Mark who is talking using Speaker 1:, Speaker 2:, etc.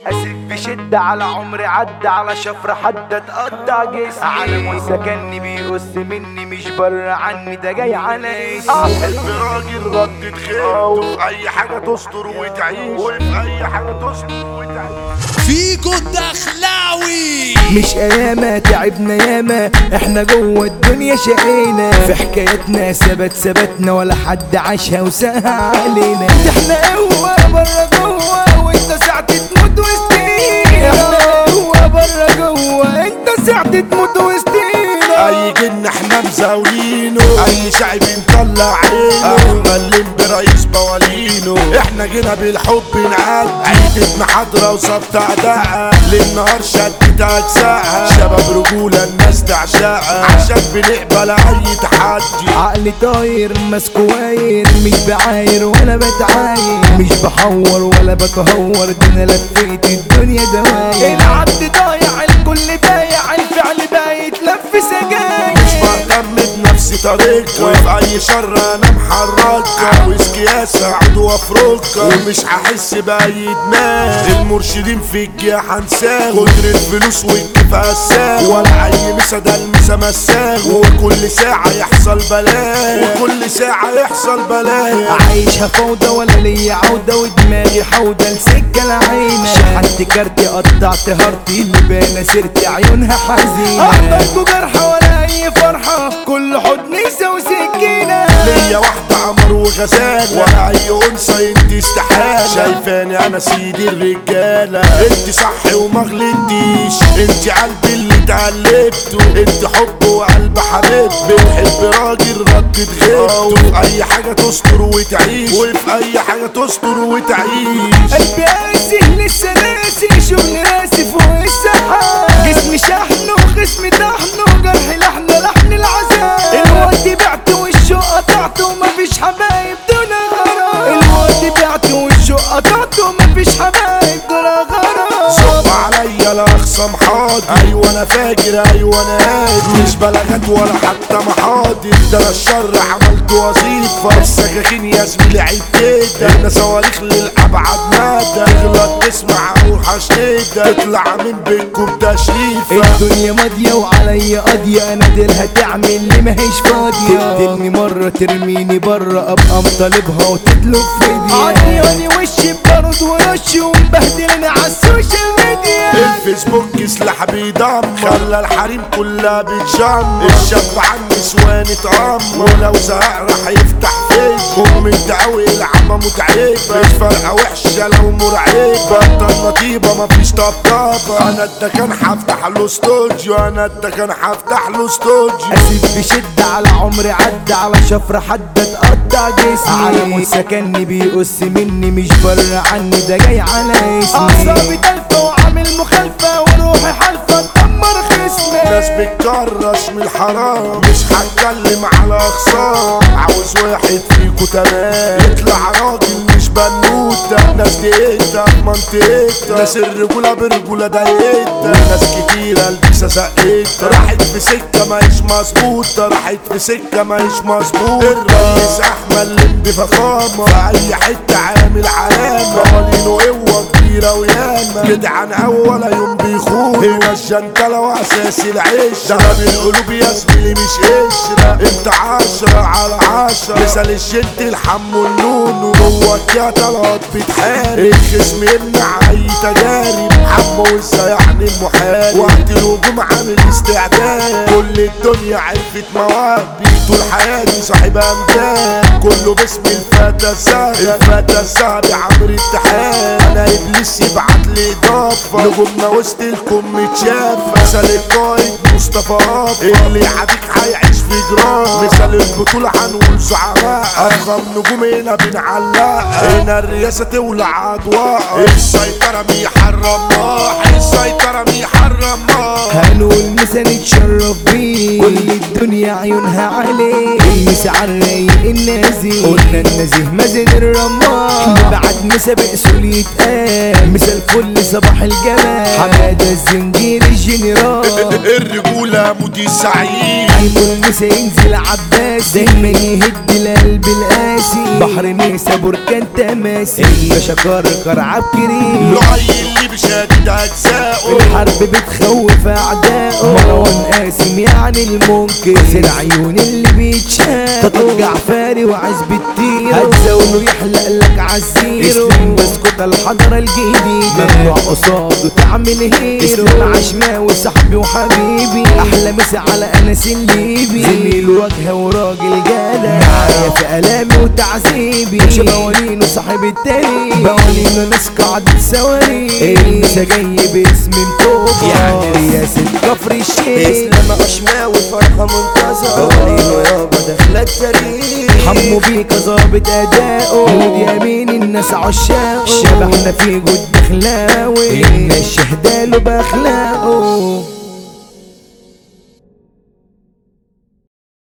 Speaker 1: اسف بشدة على عمري عدى على شفرة حد اتقطع جسمي على موسى كاني بيقص مني مش بره عني ده جاي على اسمي
Speaker 2: حب راجل ردت خيبته في اي حاجه تستر وتعيش وفي اي حاجه تستر وتعيش
Speaker 3: فيجو الدخلاوي
Speaker 1: مش اياما تعبنا ياما احنا جوه الدنيا شقينا في حكايتنا ثبت ثبتنا ولا حد عاشها وساها علينا ده احنا قوة بره جوه وانت ساعة تموت وسطينا احنا قوة بره جوه انت ساعة تموت وسطينا
Speaker 2: اي جن احنا مزاولينه اي شعب مطلع عينه احنا اللي برئيس موالينه احنا جينا بالحب نعدي عيدة محاضرة وصبت اعداء للنهار شدت اجزاء شباب رجولة الناس تعشقها عشان بنقبل اي تحدي
Speaker 1: عقلي طاير ماسكه واير مش بعاير ولا بتعاير مش بحور ولا بتهور ده انا لفيت الدنيا دواير العبد ضايع الكل بايع الفعل بايت لف
Speaker 2: مش
Speaker 1: سجاير
Speaker 2: مهتم بنفسي طريقة وفي اي شر انا محرك عاوز قياس اقعد وافرك ومش هحس باي دماغ المرشدين في الجيا هنساه كتر الفلوس والكفاءة الساغ ولا اي مسا ده المسا مساغ وكل ساعة يحصل بلاء وكل ساعة يحصل بلاء
Speaker 1: عايشها فوضى ولا ليا عودة ودماغي حودة لسكة العينة شحنت كارتي قطعت هارتي اللي بانا سيرتي عيونها حزينة أحضركوا جرحى ولا أي فرحة كل حضن يساوي سكينة
Speaker 2: ليا واحدة عمر وغزالة ولا أي أنثى انت استحالة شايفاني أنا سيد الرجالة انت صح وما غلطتيش انت قلبي اللي اتعلبته انت حب وقلب حبيب بتحب راجل ردت غيبته في أي حاجة تستر وتعيش وفي أي حاجة تستر وتعيش
Speaker 1: قلبي قاسي لسه ناسي شغل راسي فوق السحاب جسمي شحن وخصمي طحن وجرحي لحن لحن العذاب الوقت بعت والشوق قطعت ومفيش حبايب دون غرام الوقت بعت والشوق قطعت ومفيش حبايب دون غرام
Speaker 2: صب عليا لا اخصم حاضر ايوه انا فاجر ايوه انا قادر مش بلاغات ولا حتى محاضر ده انا الشر عملت وظيفه السكاكين يا زميلي عيب كده احنا صواريخ للابعد مدى تغلط تسمع اوحش كده تطلع من بيتكم تشريفه
Speaker 1: الدنيا ماضية وعليا قاضية انا ديلها تعمل لي ماهيش فاضية تقتلني مرة ترميني برا ابقى مطالبها وتطلب فدية عطياني وشي ببرد ورش ومبهدلني على السوشيال ميديا
Speaker 2: الفيسبوك سلاح بيدمر خلى الحريم كلها بتشمر الشاب عن نسوان اتأمر ولو زهق راح يفتح فيسبوك من قوي العمى متعبة مش فارقة وحشة لو مرعبة بطل نطيبة مفيش طبطبة انا الدكان هفتح له استوديو انا الدكان هفتح له استوديو
Speaker 1: اسف بشدة على عمري عدى على شفرة حد اتقطع جسمي على موسى كاني بيقص مني مش بره عني ده جاي على اسمي اعصابي تلفة وعامل مخالفة وروحي حالفة تدمر خصمي
Speaker 2: ناس بتكرش من الحرام مش هتكلم على خصام عاوز واحد فيكو تمام يطلع راجل مش بنوتة ناس دقيقتها في منطقتها ناس الرجولة برجولة ضايقتها ناس كتيرة لبسة سقيتها راحت في سكة ماهيش مظبوطة راحت في سكة ماهيش مظبوطة الرئيس أحمد اللي بفخامة في أي حتة عامل علامة قوانينه قوة كبيرة وياما جدعان أول يوم بيخون هو الجنتلة وأساس العيش دهب القلوب يا زميلي مش قشرة انت عشرة على عشرة مثل الجنت الحم النون جواك يا طلعت بتحارب الخصم يمنع أي تجارب حمو وازاي يعني المحارب وقت الهجوم عامل استعداد كل الدنيا عرفت مواهبي طول حياتي صاحب أمجاد كله باسم الفتى الذهبي الفتى الذهبي عمرو اتحاد انا ابليس يبعت لي اضافه نجومنا وسط الكم متشاف مثل القائد مصطفى قافة اللي يعاديك هيعيش في جرام مثل البطولة هنقول زعماء ارقام نجوم هنا بنعلق هنا الرئاسة تولع اضواء السيطرة بيحرم نار السيطرة بيحرم نار
Speaker 1: هنقول مسا نتشرف بيه كل الدنيا عيونها عليه المسا عالرايق النازي قلنا النزيه مازن الرمار نبعت مسا بأسول يتقال مسا الفل صباح الجمال حمادة الزنجير الجنرال
Speaker 2: الرجولة مودي سعيد
Speaker 1: هيكون مسا ينزل عباس دايما يهد القلب القاسي بحر نيسا بركان تماسي الباشا كركر عبكري
Speaker 2: لؤي حبيبي شادد اجزائه
Speaker 1: الحرب بتخوف اعدائه مروان قاسم يعني المنكر سر عيون اللي بيتشاف تطلق جعفاري وعزب التير هتزاوله يحلق لك عالزيرو اسلم بسكوت الحضرة الجديدة ممنوع قصاده تعمل هيرو اسلم عشماوي صاحبي وحبيبي احلى مسا على انس الليبي زميل وجهه وراجل جدع معايا في الامي وتعذيبي مش بوالينو صاحب التاريخ بوالينو ناس قاعدة سواري المسا جاي باسم مكوبا يعني رياسة كفر الشيخ
Speaker 4: اسلام عشماوي فرحة منتظرة قوليله يابا داخلة التاريخ
Speaker 1: حمو بيك ظابط اداؤه جود يمين الناس عشاقه شبحنا في جود اخلاوي الناس شهداله باخلاقه